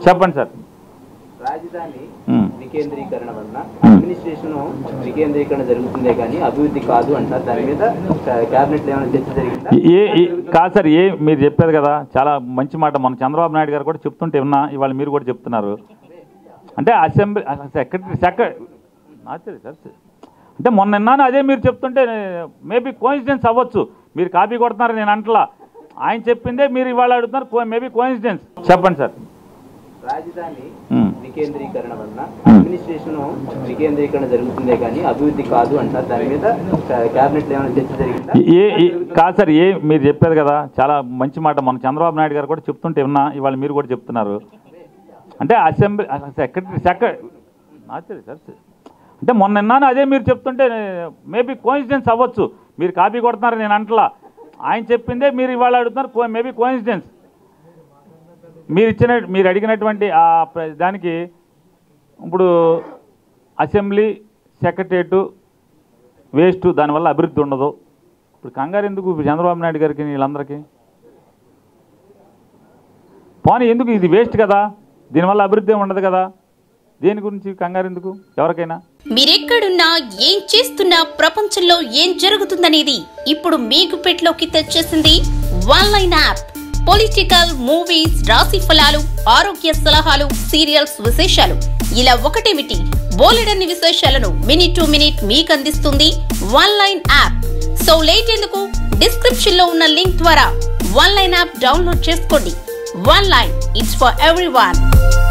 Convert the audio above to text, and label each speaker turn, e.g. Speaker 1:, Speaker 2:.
Speaker 1: చెప్పండి సార్
Speaker 2: రాజధాని
Speaker 1: ఉమ్.
Speaker 2: వికేంద్రీకరణ వలన అడ్మినిస్ట్రేషన్ వికేంద్రీకరణ జరుగుతుందే కానీ అభివృద్ధి కాదు అంటారు దాని మీద కేబినెట్ ఏమైనా చర్చ జరిగిందా
Speaker 1: ఏ ఏ- కాదు సార్ ఏ మీరు చెప్పారు కదా చాలా మంచి మాట మన చంద్రబాబు నాయుడు గారు కూడా చెప్తుంటే విన్నా ఇవాళ మీరు కూడా చెప్తున్నారు అంటే అసెంబ్లీ సెక్రటరీ సెక్రటరీ సార్ అంటే మొన్న విన్నాను అదే మీరు చెప్తుంటే మేబీ కోయిన్సిడెన్స్ అవ్వచ్చు మీరు కాపీ కొడుతున్నారు నేను అంటలా ఆయన చెప్పిందే మీరు ఇవాళ అడుగుతున్నారు మేబీ కోయిన్సిడెన్స్ చెప్పండి సార్
Speaker 2: రాజధాని
Speaker 1: ఉమ్.
Speaker 2: వికేంద్రీకరణ వలన అడ్మినిస్ట్రేషన్ వికేంద్రీకరణ జరుగుతుందే కానీ అభివృద్ధి కాదు అంటారు దాని మీద కేబినెట్ ఏమైనా చర్చ జరిగిందా
Speaker 1: ఏ ఏ- కాదు సార్ ఏ మీరు చెప్పారు కదా చాలా మంచి మాట మన చంద్రబాబు నాయుడు గారు కూడా చెప్తుంటే విన్నా ఇవాళ మీరు కూడా చెప్తున్నారు అంటే అసెంబ్లీ సెక్రటరీ సెక్రటరీ సార్ అంటే మొన్న విన్నాను అదే మీరు చెప్తుంటే మేబీ కోయిన్సిడెన్స్ అవ్వచ్చు మీరు కాపీ కొడుతున్నారు నేను అంటలా ఆయన చెప్పిందే మీరు ఇవాళ అడుగుతున్నారు మేబీ కోయిన్సిడెన్స్ మీరు ఇచ్చిన మీరు అడిగినటువంటి ఆ ప్ర- దానికి ఇప్పుడు అసెంబ్లీ సెక్రటరియట్ వేస్ట్ దానివల్ల అభివృద్ధి ఉండదు ఇప్పుడు కంగారు ఎందుకు ఇప్పుడు చంద్రబాబు నాయుడు గారికి వీళ్ళందరికీ పోనీ ఎందుకు ఇది వేస్ట్ కదా దీనివల్ల అభివృద్ధి ఏమి ఉండదు కదా దేని గురించి కంగారు ఎందుకు ఎవరికైనా
Speaker 3: మీరెక్కడున్నా ఏం చేస్తున్నా ప్రపంచంలో ఏం జరుగుతుందనేది ఇప్పుడు మీకు పెట్లోకి తెచ్చేసింది one line app political movies రాశి ఫలాలు ఆరోగ్య సలహాలు సీరియల్స్ విశేషాలు ఇలా ఒకటేమిటి బోలెడన్ని విశేషాలను మినిట్ టు మినిట్ మీకు అందిస్తుంది one line app so late ఎందుకు డిస్క్రిప్షన్ లో ఉన్న లింక్ ద్వారా వన్ లైన్ యాప్ డౌన్లోడ్ చేసుకోండి one line it's for every